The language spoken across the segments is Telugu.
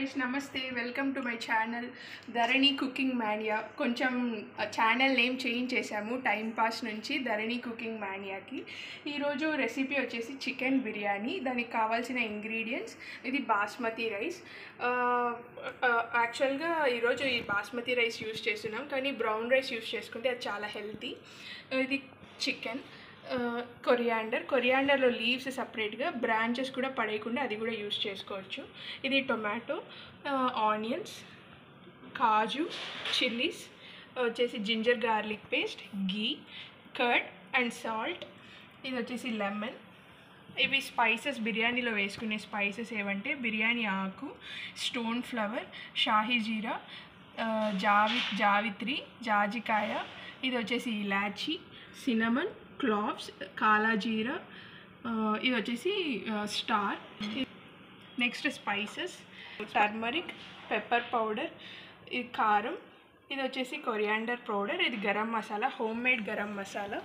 గైస్ నమస్తే welcome to my channel Dharani cooking mania కొంచెం ఛానల్ నేమ్ చేంజ్ చేశాము టైం పాస్ నుంచి ధరణి కుకింగ్ మానియాకి ఈరోజు రెసిపీ వచ్చేసి చికెన్ బిర్యానీ దానికి కావాల్సిన ఇంగ్రీడియంట్స్ ఇది బాస్మతి రైస్ యాక్చువల్గా ఈరోజు ఈ బాస్మతి రైస్ యూస్ చేస్తున్నాం కానీ బ్రౌన్ రైస్ యూస్ చేసుకుంటే అది చాలా హెల్తీ ఇది చికెన్ కొరియాండర్ కొరియాండర్లో లీవ్స్ సపరేట్గా బ్రాంచెస్ కూడా పడేయకుండా అది కూడా యూస్ చేసుకోవచ్చు ఇది టొమాటో ఆనియన్స్ కాజు చిల్లీస్ వచ్చేసి ginger garlic paste ghee curd and salt ఇది వచ్చేసి లెమన్ ఇవి స్పైసెస్ బిర్యానీలో వేసుకునే స్పైసెస్ ఏవంటే బిర్యానీ ఆకు స్టోన్ ఫ్లవర్ షాహీ జీరా ఆ, జావి జావిత్రి జాజికాయ ఇది వచ్చేసి ఇలాచి సినమన్ క్లావ్స్ కాలాజీరా ఆ, ఇది వచ్చేసి ఆ, star next spices turmeric pepper powder ఇది కారం ఇది వచ్చేసి కొరియాండర్ పౌడర్ ఇది garam masala home made garam masala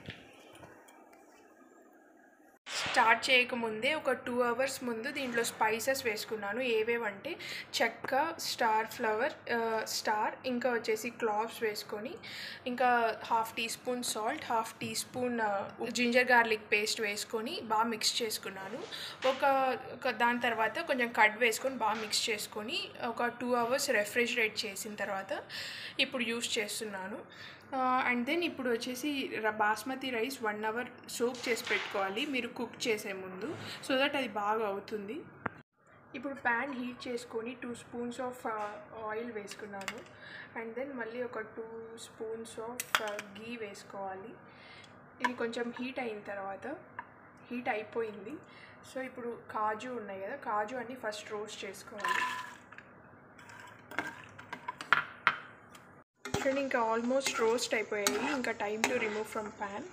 start చేయకముందే ఒక టూ అవర్స్ ముందు దీంట్లో స్పైసెస్ వేసుకున్నాను ఏవేవంటే చెక్క స్టార్ ఫ్లవర్ ఆ, స్టార్ ఇంకా వచ్చేసి క్లావ్స్ వేసుకొని ఇంకా half teaspoon salt half teaspoon ఆ, జింజర్ గార్లిక్ పేస్ట్ వేసుకొని బాగా మిక్స్ చేసుకున్నాను ఒక ఒక దాని తర్వాత కొంచెం కట్ వేసుకొని బాగా మిక్స్ చేసుకొని ఒక టూ అవర్స్ రెఫ్రిజిరేట్ చేసిన తర్వాత ఇప్పుడు యూస్ చేస్తున్నాను అండ్ దెన్ ఇప్పుడు వచ్చేసి ర- basmati rice one hour soak చేసి పెట్టుకోవాలి మీరు కుక్ చేసే ముందు సో దట్ అది బాగా అవుతుంది ఇప్పుడు ప్యాన్ హీట్ చేసుకొని టూ స్పూన్స్ ఆఫ్ ఆయిల్ వేసుకున్నాను అండ్ దెన్ మళ్ళీ ఒక టూ స్పూన్స్ ఆఫ్ గీ వేసుకోవాలి ఇది కొంచెం హీట్ అయిన తర్వాత హీట్ అయిపోయింది సో ఇప్పుడు కాజు ఉన్నాయి కదా కాజు అన్ని ఫస్ట్ రోస్ట్ చేసుకోవాలి చూడండి ఇంకా ఆల్మోస్ట్ రోస్ట్ అయిపోయాయి ఇంకా time to remove from pan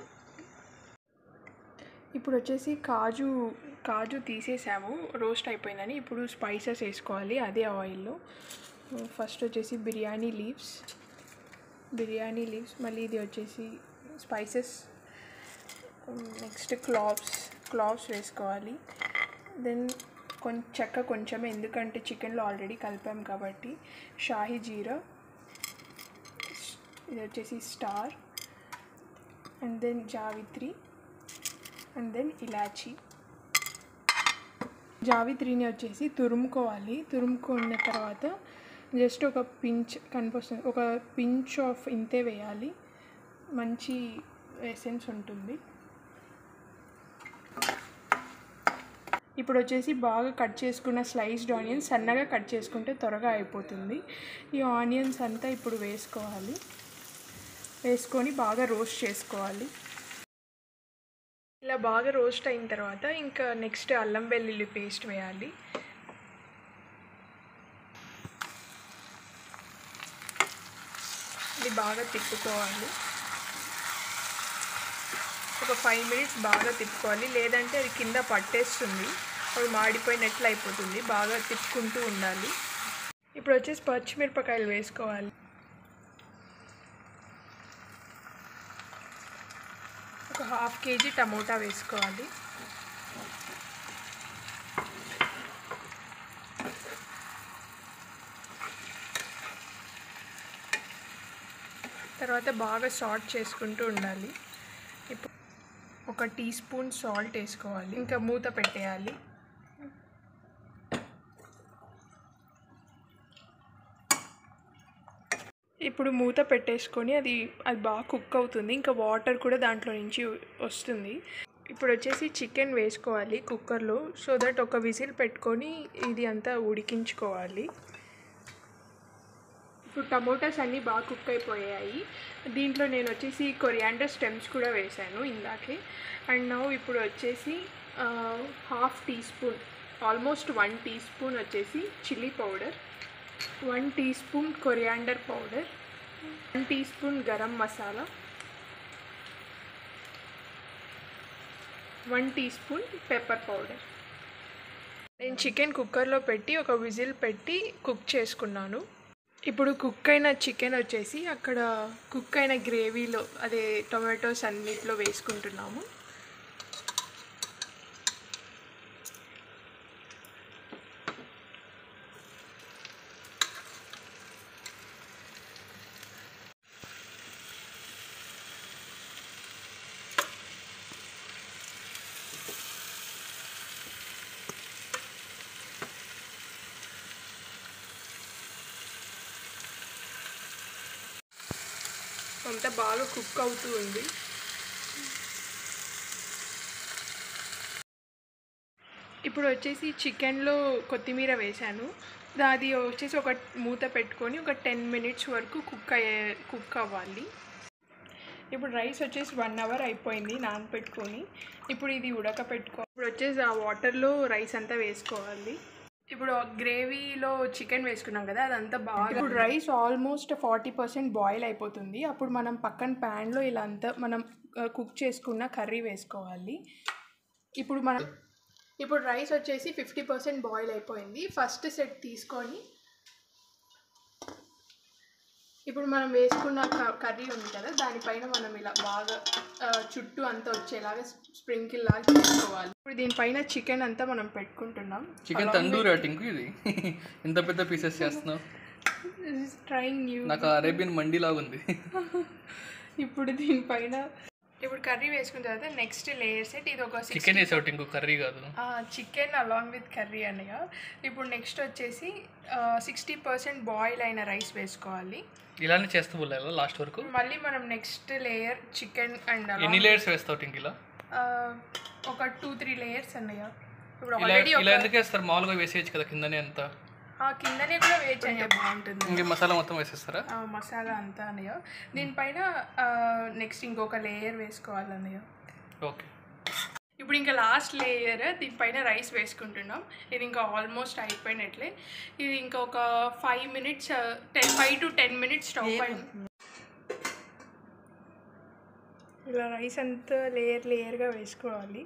ఇప్పుడు వచ్చేసి కాజు కాజు తీసేసాము రోస్ట్ అయిపోయిందని ఇప్పుడు స్పైసెస్ వేసుకోవాలి అదే ఆయిల్లో ఫస్ట్ వచ్చేసి బిర్యానీ లీవ్స్ బిర్యానీ లీవ్స్ మళ్ళీ ఇది వచ్చేసి స్పైసెస్ నెక్స్ట్ క్లావ్స్ క్లావ్స్ వేసుకోవాలి దెన్ కొంచెం చెక్క కొంచెం ఎందుకంటే చికెన్లో ఆల్రెడీ కలిపాం కాబట్టి షాహీ జీరా ఇది వచ్చేసి స్టార్ అండ్ దెన్ జావిత్రి అండ్ దెన్ ఇలాచి జావిత్రిని వచ్చేసి తురుముకోవాలి తురుముకున్న తర్వాత జస్ట్ ఒక పించ్ కనిపిస్తుంది ఒక పించ్ ఆఫ్ ఇంతే వేయాలి మంచి ఎసెన్స్ ఉంటుంది ఇప్పుడు వచ్చేసి బాగా కట్ చేసుకున్న స్లైస్డ్ ఆనియన్స్ సన్నగా కట్ చేసుకుంటే త్వరగా అయిపోతుంది ఈ ఆనియన్స్ అంతా ఇప్పుడు వేసుకోవాలి వేసుకొని బాగా రోస్ట్ చేసుకోవాలి ఇలా బాగా రోస్ట్ అయిన తర్వాత ఇంకా నెక్స్ట్ అల్లం వెల్లుల్లి పేస్ట్ వేయాలి ఇది బాగా తిప్పుకోవాలి ఒక ఫైవ్ మినిట్స్ బాగా తిప్పుకోవాలి లేదంటే అది కింద పట్టేస్తుంది అది మాడిపోయినట్లు అయిపోతుంది బాగా తిప్పుకుంటూ ఉండాలి ఇప్పుడు వచ్చేసి పచ్చిమిరపకాయలు వేసుకోవాలి ఒక హాఫ్ కేజీ టమోటా వేసుకోవాలి తర్వాత బాగా సాల్ట్ చేసుకుంటూ ఉండాలి ఇప్పుడు ఒక టీ స్పూన్ సాల్ట్ వేసుకోవాలి ఇంకా మూత పెట్టేయాలి ఇప్పుడు మూత పెట్టేసుకొని అది అది బాగా కుక్ అవుతుంది ఇంకా వాటర్ కూడా దాంట్లో నుంచి వస్తుంది ఇప్పుడు వచ్చేసి చికెన్ వేసుకోవాలి కుక్కర్లో సో దట్ ఒక విజిల్ పెట్టుకొని ఇది అంతా ఉడికించుకోవాలి ఇప్పుడు టమోటాస్ అన్నీ బాగా కుక్ అయిపోయాయి దీంట్లో నేను వచ్చేసి కొరియాండర్ స్టెమ్స్ కూడా వేశాను ఇందాకే అండ్ నౌ ఇప్పుడు వచ్చేసి half teaspoon almost one teaspoon వచ్చేసి chilli powder one teaspoon coriander powder one teaspoon garam masala one teaspoon pepper powder నేను చికెన్ కుక్కర్లో పెట్టి ఒక విజిల్ పెట్టి కుక్ చేసుకున్నాను ఇప్పుడు కుక్ అయిన చికెన్ వచ్చేసి అక్కడ కుక్ అయిన గ్రేవీలో అదే టొమాటోస్ అన్నిట్లో వేసుకుంటున్నాము అంతా బాగా కుక్ అవుతూ ఉంది ఇప్పుడు వచ్చేసి చికెన్లో కొత్తిమీర వేశాను అది వచ్చేసి ఒక మూత పెట్టుకొని ఒక టెన్ మినిట్స్ వరకు కుక్ అయ్యే కుక్ అవ్వాలి ఇప్పుడు రైస్ వచ్చేసి వన్ అవర్ అయిపోయింది నానపెట్టుకొని ఇప్పుడు ఇది ఉడకపెట్టుకో ఇప్పుడు వచ్చేసి ఆ వాటర్లో రైస్ అంతా వేసుకోవాలి ఇప్పుడు గ్రేవీలో చికెన్ వేసుకున్నాం కదా అదంతా బాగా ఇప్పుడు rice almost forty percent boil అయిపోతుంది అప్పుడు మనం పక్కన ప్యాన్లో ఇలా అంతా మనం కుక్ చేసుకున్న కర్రీ వేసుకోవాలి ఇప్పుడు మనం ఇప్పుడు రైస్ వచ్చేసి ఫిఫ్టీ పర్సెంట్ బాయిల్ అయిపోయింది ఫస్ట్ సెట్ తీసుకొని ఇప్పుడు మనం వేసుకున్న క- కర్రీ ఉంది కదా దానిపైన మనం ఇలా బాగా ఆ, చుట్టూ అంతా వచ్చేలాగా స్ప్రింకిల్ లాగా చేసుకోవాలి ఇప్పుడు దీనిపైన చికెన్ అంతా మనం పెట్టుకుంటున్నాం చికెన్ తందూరి అటింకు ఇది ఎంత పెద్ద పీసెస్ చేస్తున్నావు ట్రైంగ్ న్యూ నాకు అరేబియన్ మండి లాగా ఉంది ఇప్పుడు దీనిపైన ఇప్పుడు కర్రీ వేసుకున్న తర్వాత నెక్స్ట్ లేయర్ సెట్ ఇది ఒక సిక్స్ చికెన్ వేసావు టింకు కర్రీ కాదు చికెన్ అలాంగ్ విత్ కర్రీ అన్నయ్య ఇప్పుడు నెక్స్ట్ వచ్చేసి సిక్స్టీ పర్సెంట్ బాయిల్ అయిన రైస్ వేసుకోవాలి ఇలానే చేస్తూ పోలేదా లాస్ట్ వరకు మళ్ళీ మనం నెక్స్ట్ లేయర్ చికెన్ అండ్ ఎన్ని లేయర్స్ వేస్తావు టింక్ ఇలా ఒక టూ త్రీ లేయర్స్ అన్నయ్య ఇప్పుడు ఇలా ఆల్రెడీ ఇలా ఎందుకు వేస్తారు మామూలుగా వేసేయచ్చు కదా కిందనే అంత ఆ కిందనే కూడా వేయచ్చయ్య బాగుంటుంది ఇంకే మసాలా మొత్తం వేసేస్తారా ఆ, మసాలా అంతా అన్నయ్య దీనిపైన నెక్స్ట్ ఇంకొక లేయర్ వేసుకోవాలి అన్నయ్య ఓకే ఇప్పుడు ఇంకా లాస్ట్ లేయర్ దీనిపైన రైస్ వేసుకుంటున్నాం ఇది ఇంకా ఆల్మోస్ట్ అయిపోయినట్లే ఇది ఇంకా ఒక five minutes ten five to ten minutes stove పైన ఇలా రైస్ అంతా లేయర్ లేయర్గా వేసుకోవాలి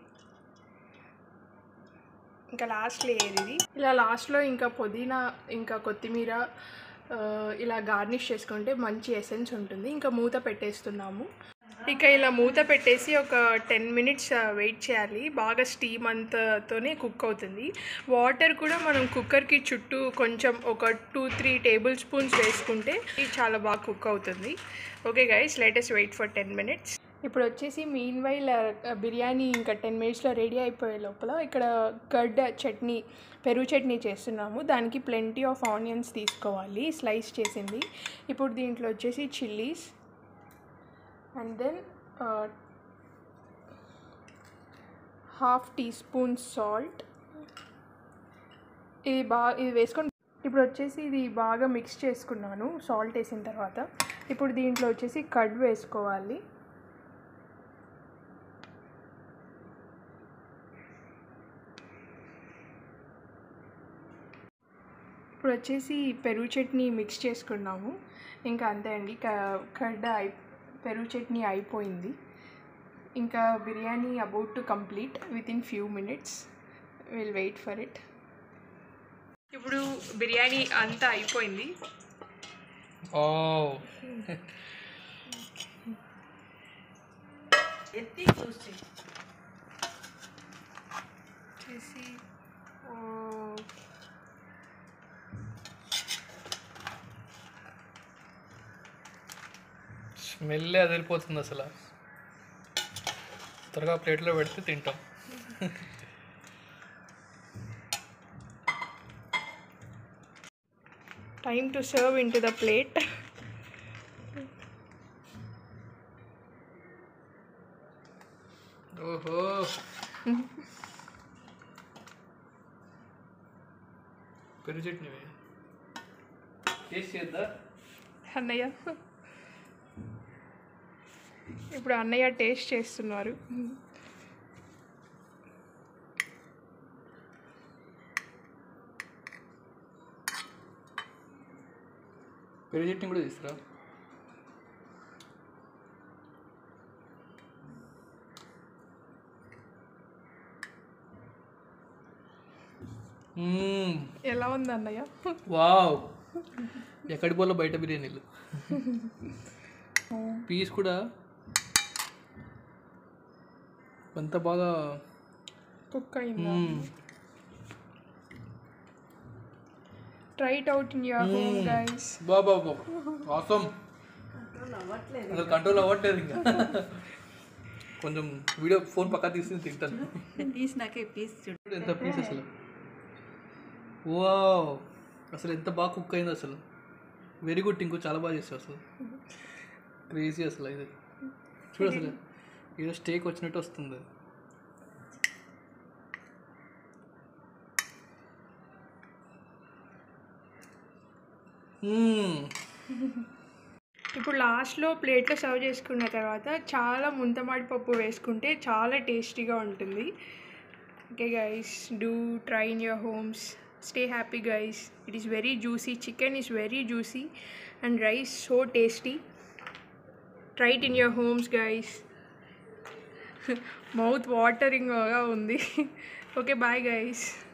ఇంకా లాస్ట్ లేయర్ ఇది ఇలా లాస్ట్లో ఇంకా పుదీనా ఇంకా కొత్తిమీర ఆ, ఇలా గార్నిష్ చేసుకుంటే మంచి ఎసెన్స్ ఉంటుంది ఇంకా మూత పెట్టేస్తున్నాము ఇక ఇలా మూత పెట్టేసి ఒక టెన్ మినిట్స్ వెయిట్ చేయాలి బాగా స్టీమ్ అంతతోనే కుక్ అవుతుంది వాటర్ కూడా మనం కుక్కర్కి చుట్టూ కొంచెం ఒక టూ త్రీ టేబుల్ స్పూన్స్ వేసుకుంటే ఇది చాలా బాగా కుక్ అవుతుంది okay guys latest wait for ten minutes ఇప్పుడు వచ్చేసి మీన్ వైల్ బిర్యానీ ఇంకా టెన్ మినిట్స్లో రెడీ అయిపోయే లోపల ఇక్కడ కర్డ్ చట్నీ పెరుగు చట్నీ చేస్తున్నాము దానికి ప్లెంటీ ఆఫ్ ఆనియన్స్ తీసుకోవాలి స్లైస్ చేసింది ఇప్పుడు దీంట్లో వచ్చేసి chillies and then half teaspoon salt ఇది బాగా ఇది వేసుకొని ఇప్పుడు వచ్చేసి ఇది బాగా మిక్స్ చేసుకున్నాను సాల్ట్ వేసిన తర్వాత ఇప్పుడు దీంట్లో వచ్చేసి కడ్ వేసుకోవాలి ఇప్పుడు వచ్చేసి పెరుగు చట్నీ మిక్స్ చేసుకున్నాము ఇంకా అంతే అండి క- కర్డ్ అయి పెరుగు చట్నీ అయిపోయింది ఇంకా biryani about to complete within few minutes will wait for it ఇప్పుడు బిర్యానీ అంతా అయిపోయింది ఓ చేసి ఓ స్మెల్ అదిరిపోతుంది అసలు త్వరగా ప్లేట్లో పెడితే తింటాం time to serve into the plate ఓహో పెరుగు చట్నీ టేస్ట్ చేద్దా అన్నయ్య ఇప్పుడు అన్నయ్య టేస్ట్ చేస్తున్నారు పెరుగు చట్నీ కూడా తీసుకురా మ్మ్. ఎలా ఉంది అన్నయ్య వావ్ ఎక్కడి పోలో బయట బిర్యానీలు పీస్ కూడా ఎంత బాగా కుక్ అయిందా hmm. Try it out in your home guys బా బా బా ఆసం అసలు కంట్రోల్ అవ్వట్లేదు ఇంకా కొంచెం వీడియో ఫోన్ పక్క తీసి తింటాను పీస్ నాకే పీస్ చూడు చూడు ఎంత పీస్ అసలు వావ్ అసలు ఎంత బాగా కుక్ అయింది అసలు వెరీ గుడ్ ఇంకో చాలా బాగా చేస్తావు అసలు క్రేజీ అసలు ఇది చూడు అసలు ఏదో స్టేక్ వచ్చినట్టు వస్తుంది మ్మ్. ఇప్పుడు లాస్ట్లో ప్లేట్లో సర్వ్ చేసుకున్న తర్వాత చాలా ముంతమాడి పప్పు వేసుకుంటే చాలా టేస్టీగా ఉంటుంది okay guys do try in your homes stay happy guys it is very juicy chicken is very juicy and rice so tasty try it in your homes guys mouth వాటరింగ్గా ఉంది ఓకే బాయ్ గైస్